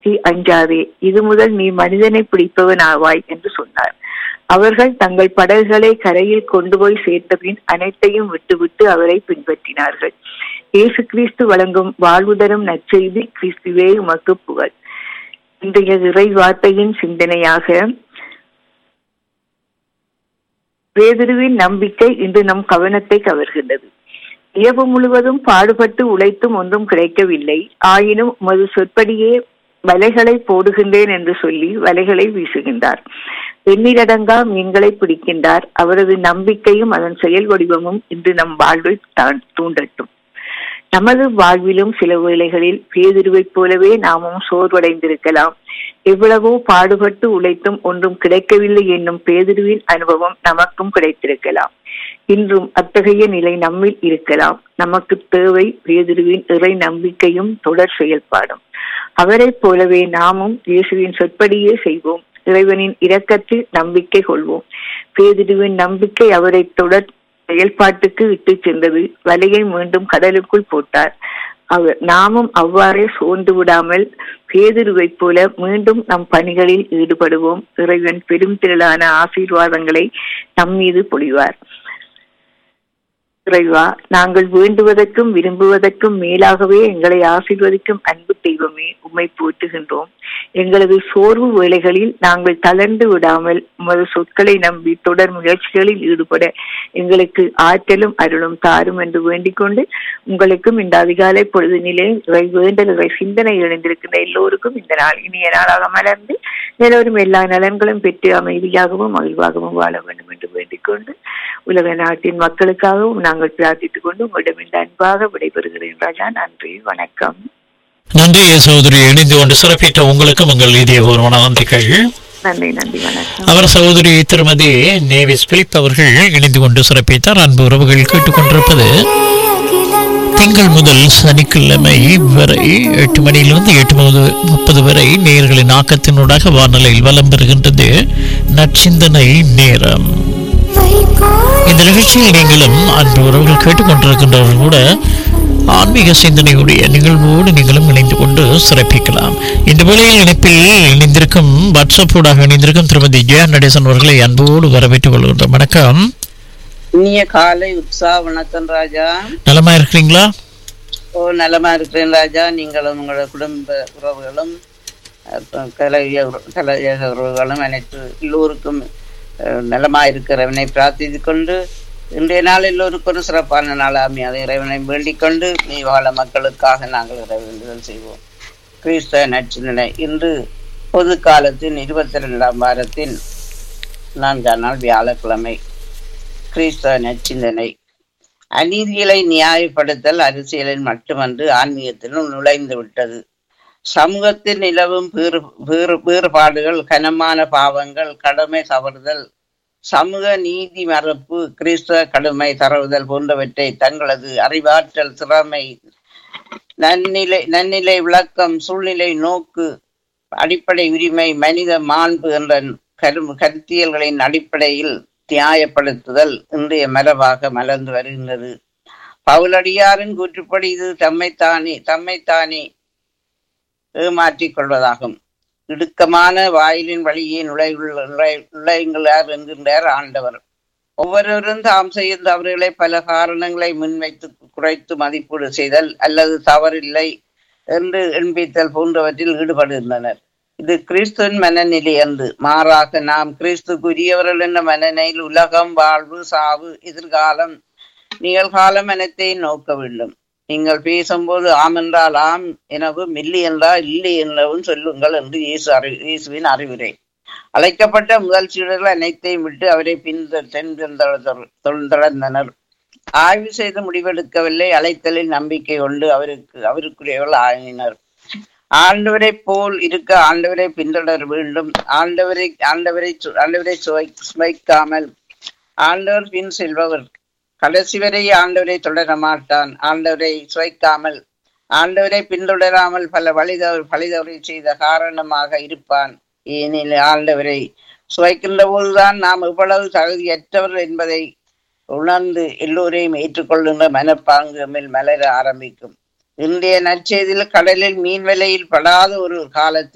நோக்கி அஞ்சாதே இது முதல் நீ மனிதனை பிடிப்பவன் ஆவாய் என்று சொன்னார் அவர்கள் தங்கள் படகுகளை கரையில் கொண்டு போய் சேர்த்தபின் அனைத்தையும் விட்டுவிட்டு அவரை பின்பற்றினார்கள் இயேசு கிறிஸ்து வழங்கும் வாழ்வுதரும் நற்செய்தி கிறிஸ்துவே உமக்கு புகழ் இன்றைய இறை வார்த்தையின் சிந்தனையாக பேதுருவின் நம்பிக்கை இன்று நம் கவனத்தை கவர்கின்றது இரவு முழுவதும் பாடுபட்டு உழைத்தும் ஒன்றும் கிடைக்கவில்லை ஆயினும் உமது சொற்படியே வலைகளை போடுகின்றேன் என்று சொல்லி வலைகளை வீசுகின்றார் எண்ணிலடங்கா மீன்களை பிடிக்கின்றார் அவரது நம்பிக்கையும் அதன் செயல் வடிவமும் இன்று நம் வாழ்வில் தான் தூண்டட்டும் நமது வாழ்விலும் சில வேளைகளில் பேதிருவைப் போலவே நாமும் சோர்வடைந்திருக்கலாம் எவ்வளவோ பாடுபட்டு உழைத்தும் ஒன்றும் கிடைக்கவில்லை என்னும் பேதிருவின் அனுபவம் நமக்கும் கிடைத்திருக்கலாம் இன்றும் அத்தகைய நிலை நம்மில் இருக்கலாம் நமக்கு தேவை பேதிருவின் இறை நம்பிக்கையும் தொடர் செயல்பாடும் அவரைப் போலவே நாமும் இயேசுவின் சொற்படியே செய்வோம் இறைவனின் இரக்கத்தில் நம்பிக்கை கொள்வோம் பேதிருவின் நம்பிக்கை அவரை தொடர் செயல்பாட்டுக்கு இட்டு சென்றது வலையை மீண்டும் கடலுக்குள் போட்டார் அவர் நாமும் அவ்வாறே சோர்ந்து விடாமல் பேதிருவைப் போல மீண்டும் நம் பணிகளில் ஈடுபடுவோம் இறைவன் பெரும் திரளான ஆசீர்வாதங்களை நம் மீது பொழிவார் இறைவா நாங்கள் வேண்டுவதற்கும் விரும்புவதற்கும் மேலாகவே எங்களை ஆசீர்வதிக்கும் அன்பு தெய்வமே உம்மை போற்றுகின்றோம் எங்களது சோர்வு வேளைகளில் நாங்கள் தளர்ந்து விடாமல் உமது சொற்களை நம்பி தொடர் முயற்சிகளில் ஈடுபட எங்களுக்கு ஆற்றலும் அருளும் தாரும் என்று வேண்டிக் கொண்டு உங்களுக்கும் இந்த அதிகாலை பொழுதினிலே இறை வேண்டல் இறை சிந்தனை இணைந்திருக்கின்ற எல்லோருக்கும் இந்த நாள் இனிய நாளாக மலர்ந்து எல்லோரும் எல்லா நலன்களும் பெற்று அமைதியாகவும் மகிழ்வாகவும் வாழ வேண்டும் என்று வேண்டிக் கொண்டு உலக நாட்டின் மக்களுக்காகவும் நாங்கள் பிரார்த்தித்துக் கொண்டு உங்களிடம் இந்த அன்பாக விடைபெறுகிறேன் ராஜா நன்றி வணக்கம் நன்றி சகோதரி இணைந்து கொண்டு சிறப்பித்த உங்களுக்கும் எங்கள் இதயபூர்வமான நன்றிகள் நன்றி நன்றி வணக்கம் அவர் சகோதரி திருமதி நேவிஸ் பிலிப் அவர்கள் இணைந்து கொண்டு சிறப்பித்தார் அன்பு உறவுகள் கேட்டுக்கொண்டிருப்பது திங்கள் முதல் சனிக்கிழமை வரை எட்டு மணியிலிருந்து எட்டு முப்பது முப்பது வரை நேர்களின் ஆக்கத்தினூடாக வானொலியில் வலம் பெறுகின்றது நற்சிந்தனை நேரம் இந்த நிகழ்ச்சியில் நீங்களும் அன்பு உறவுகள் கேட்டுக்கொண்டிருக்கின்றவர்கள் கூட ஆன்மீக சிந்தனையுடைய நிகழ்வோடு நீங்களும் இணைந்து கொண்டு சிறப்பிக்கலாம் இந்த வேளையில் இணைப்பில் இணைந்திருக்கும் வாட்ஸ்அப்போடாக இணைந்திருக்கும் திருமதி ஜெயா நடேசன் அவர்களை அன்போடு வரவேற்றுக் கொள்கின்றோம் வணக்கம் இனிய காலை உற்சா வணக்கம் ராஜா நலமா இருக்கிறீங்களா ஓ நலமா இருக்கிறேன் ராஜா நீங்களும் உங்களோட குடும்ப உறவுகளும் அப்புறம் கலைய உற- கலையக உறவுகளும் அனைத்து எல்லோருக்கும் அஹ், நலமா இருக்கிறவனை பிரார்த்தித்துக் கொண்டு இன்றைய நாள் எல்லோருக்கும் ஒரு சிறப்பான நாளாமி அதை இறைவனை வேண்டிக் கொண்டு நீ வாழ மக்களுக்காக நாங்கள் இறைவேண்டுதல் செய்வோம் கிறிஸ்தவ நச்சினை இன்று பொது காலத்தின் இருபத்தி ரெண்டாம் வாரத்தின் நான்காம் நாள் வியாழக்கிழமை கிறிஸ்தவ நச்சிந்தனை அநீதிகளை நியாயப்படுத்தல் அரசியலில் மட்டுமன்று ஆன்மீகத்திலும் நுழைந்து விட்டது சமூகத்தில் நிலவும் வேறு வேறு வேறுபாடுகள் கனமான பாவங்கள் கடமை தவறுதல் சமூக நீதி மறுப்பு கிறிஸ்தவ கடுமை தரவுதல் போன்றவற்றை தங்களது அறிவாற்றல் திறமை நன்னிலை நன்னிலை விளக்கம் சூழ்நிலை நோக்கு அடிப்படை உரிமை மனித மாண்பு என்ற கரு கருத்தியல்களின் அடிப்படையில் நியாயப்படுத்துதல் இன்றைய மரபாக மலர்ந்து வருகின்றது பவுலடியாரின் கூற்றுப்படி இது தம்மைத்தானே தம்மைத்தானே ஏமாற்றிக் கொள்வதாகும் இடுக்கமான வாயிலின் வழியே நுழைவுள்ள நுழை- நுழையுங்களார் என்கின்றார் ஆண்டவர் ஒவ்வொருவரும் தாம் செய்யும் தவறுகளை பல காரணங்களை முன்வைத்து குறைத்து மதிப்பீடு செய்தல் அல்லது தவறில்லை என்று எண்பித்தல் போன்றவற்றில் ஈடுபடுகின்றனர் இது கிறிஸ்துவின் மனநிலை என்று மாறாக நாம் கிறிஸ்துக்குரியவர்கள் என்ற மனநிலையில் உலகம் வாழ்வு சாவு எதிர்காலம் நிகழ்காலம் அனைத்தையும் நோக்க வேண்டும் நீங்கள் பேசும்போது ஆம் என்றால் ஆம் எனவும் இல்லை என்றால் இல்லை எனவும் சொல்லுங்கள் என்று இயேசு அறி இயேசுவின் அறிவுரை அழைக்கப்பட்ட முதல் சீடர்கள் அனைத்தையும் விட்டு அவரை பின்தொடர்ந்தனர் ஆய்வு செய்து முடிவெடுக்கவில்லை அழைத்தலில் நம்பிக்கை கொண்டு அவருக்கு அவருக்குரியவர்கள் ஆயினர் ஆண்டவரை போல் இருக்க ஆண்டவரை பின்தொடர வேண்டும் ஆண்டவரை ஆண்டவரை சு- ஆண்டவரை சுவை- சுமைக்காமல் ஆண்டவர் பின் செல்பவர் கடைசி வரை ஆண்டவரை தொடர மாட்டான் ஆண்டவரை சுவைக்காமல் ஆண்டவரை பின்தொடராமல் பல வழிதவறு பழிதவறை செய்த காரணமாக இருப்பான் ஏனெனில் ஆண்டவரை சுவைக்கின்ற போதுதான் நாம் எவ்வளவு தகுதியற்றவர் என்பதை உணர்ந்து எல்லோரையும் ஏற்றுக்கொள்கின்ற மனப்பாங்கு நம்மில் மலர ஆரம்பிக்கும் இன்றைய நற்செய்தியில் கடலில் மீன் விலையில் படாத ஒரு காலத்தில்